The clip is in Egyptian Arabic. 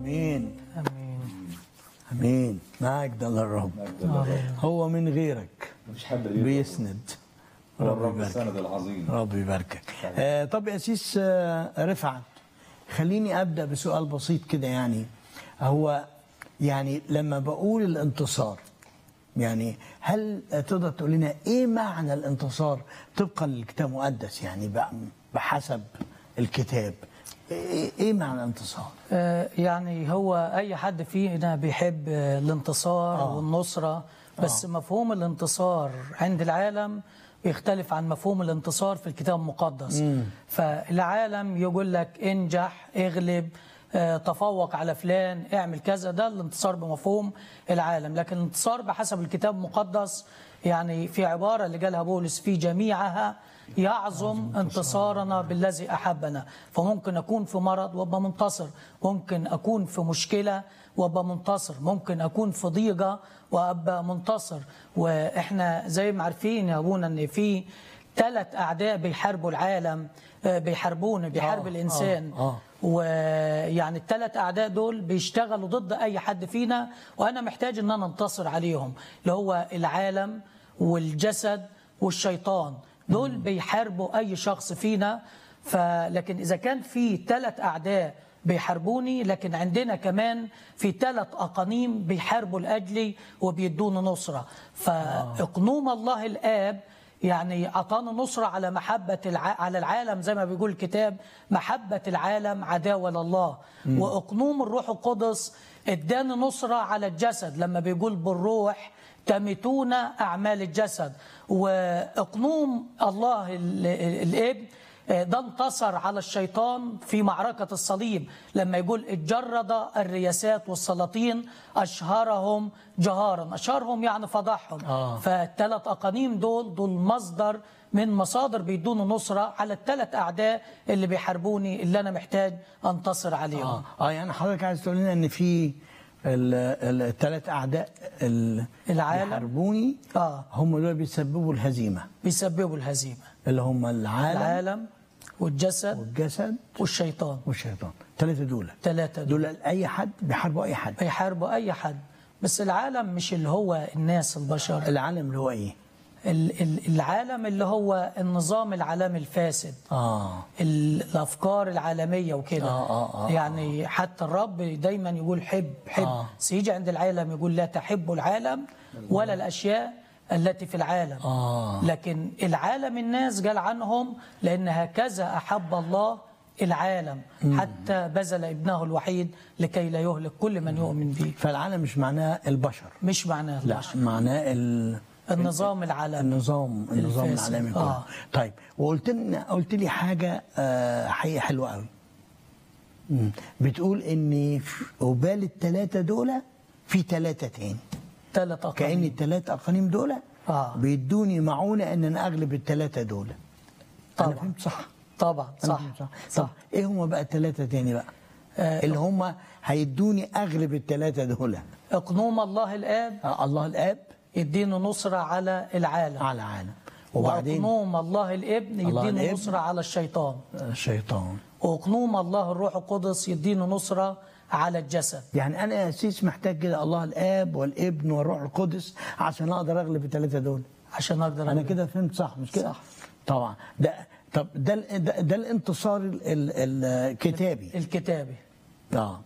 امين امين امين مجد للرب هو من غيرك مفيش حد غيره بيسند هو رب الرب يبارك السند العظيم رب يباركك آه طب يا سيس آه رفعت خليني ابدا بسؤال بسيط كده يعني هو يعني لما بقول الانتصار يعني هل تقدر تقول لنا ايه معنى الانتصار طبقا للكتاب المقدس يعني بقى بحسب الكتاب ايه إيه معنى الانتصار؟ آه، يعني هو اي حد فينا بيحب آه، الانتصار آه. والنصره بس مفهوم الانتصار عند العالم يختلف عن مفهوم الانتصار في الكتاب المقدس فالعالم يقول لك انجح اغلب آه، تفوق على فلان اعمل كذا ده الانتصار بمفهوم العالم لكن الانتصار بحسب الكتاب المقدس يعني في عبارة اللي قالها بولس في جميعها يعظم انتصارنا بالذي أحبنا فممكن أكون في مرض وأبقى منتصر ممكن أكون في مشكلة وأبقى منتصر ممكن أكون في ضيقة وأبقى منتصر وإحنا زي ما عارفين يا أبونا أن في ثلاث أعداء بيحاربوا العالم آه، بيحاربونا بيحارب آه، الإنسان آه، آه. ويعني الثلاث اعداء دول بيشتغلوا ضد اي حد فينا وانا محتاج ان انا انتصر عليهم اللي هو العالم والجسد والشيطان دول بيحاربوا اي شخص فينا فلكن اذا كان في ثلاث اعداء بيحاربوني لكن عندنا كمان في ثلاث اقانيم بيحاربوا لاجلي وبيدوني نصره فاقنوم الله الاب يعني أعطانا نصرة على محبة الع... على العالم زي ما بيقول الكتاب محبة العالم عداوة لله وأقنوم الروح القدس ادانا نصرة على الجسد لما بيقول بالروح تمتون أعمال الجسد وأقنوم الله ال- ال- الابن ده انتصر على الشيطان في معركة الصليب لما يقول اتجرد الرياسات والسلاطين أشهرهم جهارا أشهرهم يعني فضحهم آه. فالثلاث أقانيم دول دول مصدر من مصادر بيدونوا نصرة على الثلاث أعداء اللي بيحاربوني اللي أنا محتاج أنتصر عليهم اه اه يعني حضرتك عايز تقول لنا ان في الثلاث اعداء ال- العالم. بيحاربوني آه. هم دول بيسببوا الهزيمه بيسببوا الهزيمة اللي هم العالم, العالم والجسد والجسد والشيطان والشيطان الثلاثه دول ثلاثة دول دول اي حد بيحاربوا اي حد بيحاربوا أي حد بس العالم مش اللي هو الناس البشر العالم اللي هو ايه؟ ال- ال- العالم اللي هو النظام العالمي الفاسد اه ال- الافكار العالميه وكده آه، آه، آه، يعني حتى الرب دايما يقول حب حب آه. سيجي عند العالم يقول لا تحب العالم ولا الاشياء التي في العالم آه. لكن العالم الناس قال عنهم لان هكذا احب الله العالم حتى بذل ابنه الوحيد لكي لا يهلك كل من يؤمن به فالعالم مش معناه البشر مش معناه لا البشر معناه ال... النظام العالمي النظام النظام الفاسد. العالمي كله آه. طيب وقلت لنا قلت لي حاجه آه، حقيقه حلوه قوي مم. بتقول ان في قبال الثلاثه دول في ثلاثه تاني ثلاث كأن أقانيم الثلاث أقانيم دول آه. بيدوني معونة أن أنا أغلب الثلاثة دول أنا طبعا. فهمت صح طبعا أنا صح فهمت صح طب إيه هم بقى الثلاثة تاني بقى آه، اللي هم هيدوني أغلب الثلاثة دول اقنوم الله الاب آه، الله الآب يدينا نصرة على العالم على عالم وبعدين وأقنوم الله الابن الله يدينا الابن. نصرة على الشيطان الشيطان وأقنوم الله الروح القدس يدينا نصرة على الجسد يعني أنا يا سيس محتاج كده الله الآب والابن والروح القدس عشان أقدر أغلب الثلاثة دول عشان أقدر أنا أغلب. كده فهمت صح مش كده؟ صح. طبعا ده طب ده ال- ده, ده الانتصار ال- ال- الكتابي الكتابي اه